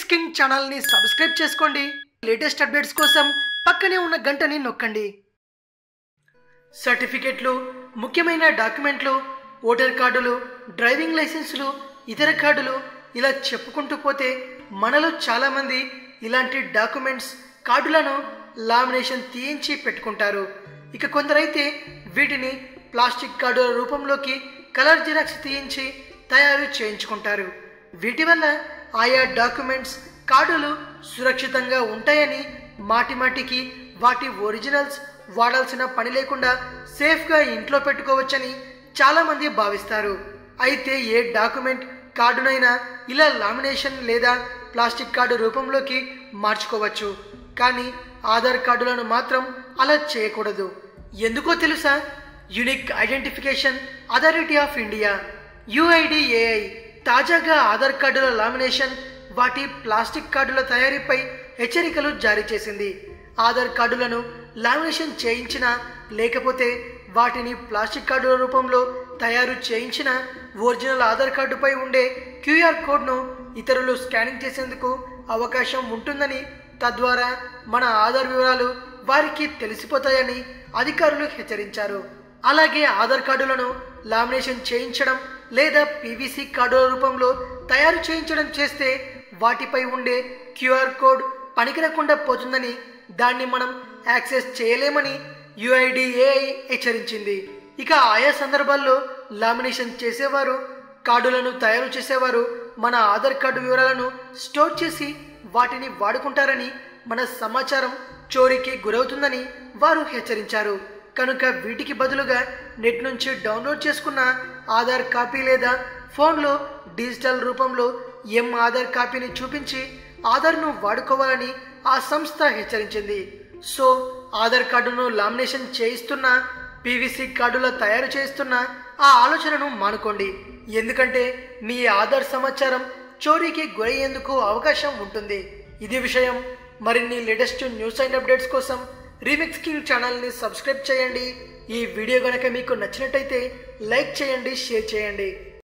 king ఛానల్ని subscribe చేసుకోండి latest updates కోసం పక్కనే ఉన్న గంటని నొక్కండి సర్టిఫికెట్లు ముఖ్యమైన డాక్యుమెంట్లు ఓటర్ కార్డులు డ్రైవింగ్ లైసెన్సులు ఇతర కార్డులు ఇలా చెప్పుకుంటూ పోతే మనలో చాలామంది ఇలాంటి డాక్యుమెంట్స్ కార్డులను లామినేషన్ తీయించి పెట్టుకుంటారు ఇక కొందరైతే వీటిని ప్లాస్టిక్ కార్డుల రూపంలోకి కలర్ జిరాక్స్ తీయించి తయారు చేయించుకుంటారు వీటి వల్ల ఆయా డాక్యుమెంట్స్ కార్డులు సురక్షితంగా ఉంటాయని మాటి మాటికి వాటి ఒరిజినల్స్ వాడాల్సిన పని లేకుండా సేఫ్గా ఇంట్లో పెట్టుకోవచ్చని చాలామంది భావిస్తారు అయితే ఏ డాక్యుమెంట్ కార్డునైనా ఇలా లామినేషన్ లేదా ప్లాస్టిక్ కార్డు రూపంలోకి మార్చుకోవచ్చు కానీ ఆధార్ కార్డులను మాత్రం అలా చేయకూడదు ఎందుకో తెలుసా unique identification authority of India UIDAI తాజాగా ఆధార్ కార్డుల లామినేషన్ వాటి ప్లాస్టిక్ కార్డుల తయారీపై హెచ్చరికలు జారీ చేసింది ఆధార్ కార్డులను లామినేషన్ చేయించిన లేకపోతే వాటిని ప్లాస్టిక్ కార్డుల రూపంలో తయారు చేయించిన ఒరిజినల్ ఆధార్ కార్డుపై ఉండే క్యూఆర్ కోడ్ను ఇతరులు స్కానింగ్ చేసేందుకు అవకాశం ఉంటుందని తద్వారా మన ఆధార్ వివరాలు వారికి తెలిసిపోతాయని అధికారులు హెచ్చరించారు అలాగే ఆధార్ కార్డులను లామినేషన్ చేయించడం లేదా పీవీసీ కార్డుల రూపంలో తయారు చేయించడం చేస్తే వాటిపై ఉండే క్యూఆర్ కోడ్ పనికిరకుండా పోతుందని దాన్ని మనం యాక్సెస్ చేయలేమని యుఐడిఏఐ హెచ్చరించింది ఇక ఆయా సందర్భాల్లో లామినేషన్ చేసేవారు కార్డులను తయారు చేసేవారు మన ఆధార్ కార్డు వివరాలను స్టోర్ చేసి వాటిని వాడుకుంటారని మన సమాచారం చోరీకి గురవుతుందని వారు హెచ్చరించారు కనుక వీటికి బదులుగా నెట్ నుంచి డౌన్లోడ్ చేసుకున్న ఆధార్ కాపీ లేదా ఫోన్లో డిజిటల్ రూపంలో ఎం ఆధార్ కాపీని చూపించి ఆధార్ను వాడుకోవాలని ఆ సంస్థ హెచ్చరించింది సో ఆధార్ కార్డును లామినేషన్ చేయిస్తున్న పీవీసీ కార్డుల తయారు చేస్తున్న ఆ ఆలోచనను మానుకోండి ఎందుకంటే మీ ఆధార్ సమాచారం చోరీకి గురయ్యేందుకు అవకాశం ఉంటుంది ఇది విషయం మరిన్ని లేటెస్ట్ న్యూస్ అండ్ అప్డేట్స్ కోసం రీమిక్స్ కింగ్ ఛానల్ని సబ్స్క్రైబ్ చేయండి ఈ వీడియో కనుక మీకు నచ్చినట్టయితే లైక్ చేయండి షేర్ చేయండి